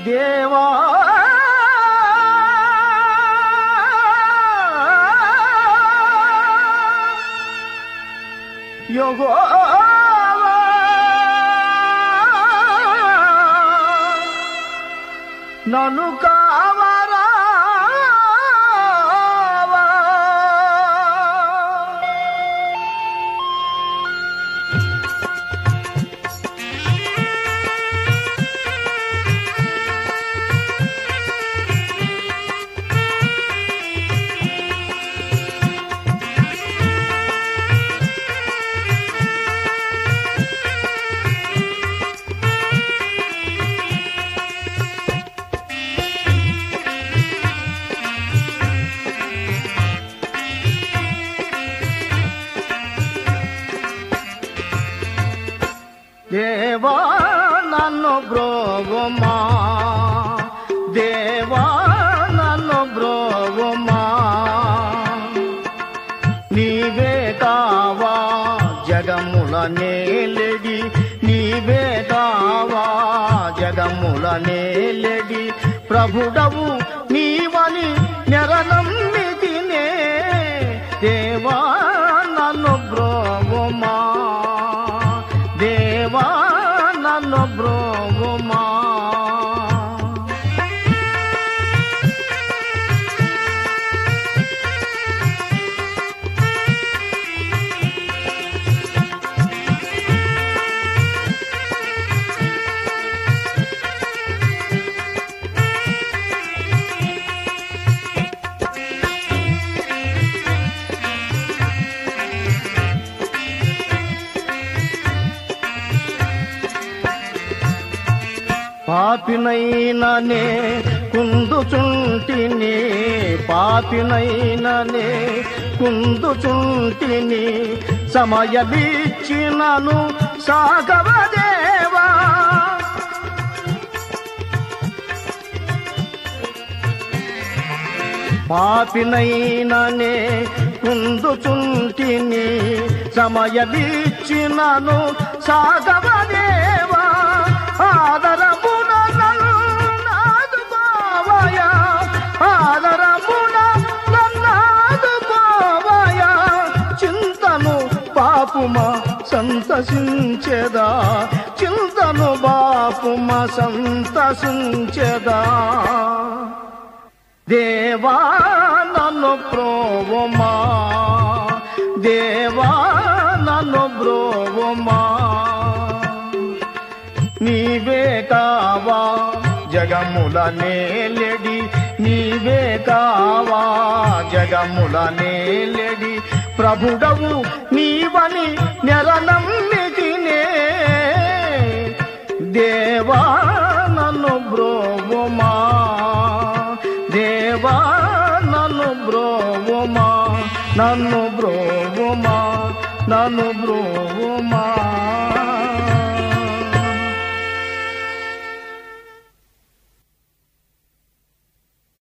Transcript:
దేవా యోగో నన్ను కావరా దేవా నన్ను బ్రోగుమా దేవా నన్ను బ్రోగుమా నీవే కావా జగముల నేలెడి నీవే కావా జగముల నేలెడి ప్రభుడవు నీవని నెరనమ్మితినే దేవా నన్ను బ్రోగుమా దేవా నన్ను బ్రోగుమా పాపినైననే కుందుచుంటిని పాపినైననే కుందుచుంటిని సమయమిచ్చినను సాగవదేవా పాపినైననే కుందుచుంటిని సమయమిచ్చినను సాగవదేవా ఆదరమున నన్నాదుకోవయా ఆదరమున నన్నాదుకోవయా చింతను పాపుమ సంతసించెదా చింతను బాపుమ సంతసించెదా దేవా నన్ను ప్రోవమా దేవా నన్ను బ్రోవమా నీవే కావా జగముల నేలెడి నీవే కావా జగముల నేలెడి ప్రభుడవు నీవని నెరనమ్మితినే దేవా నన్ను బ్రోవమా దేవా నన్ను బ్రోవమా నన్ను బ్రోవమా నన్ను బ్రోవమా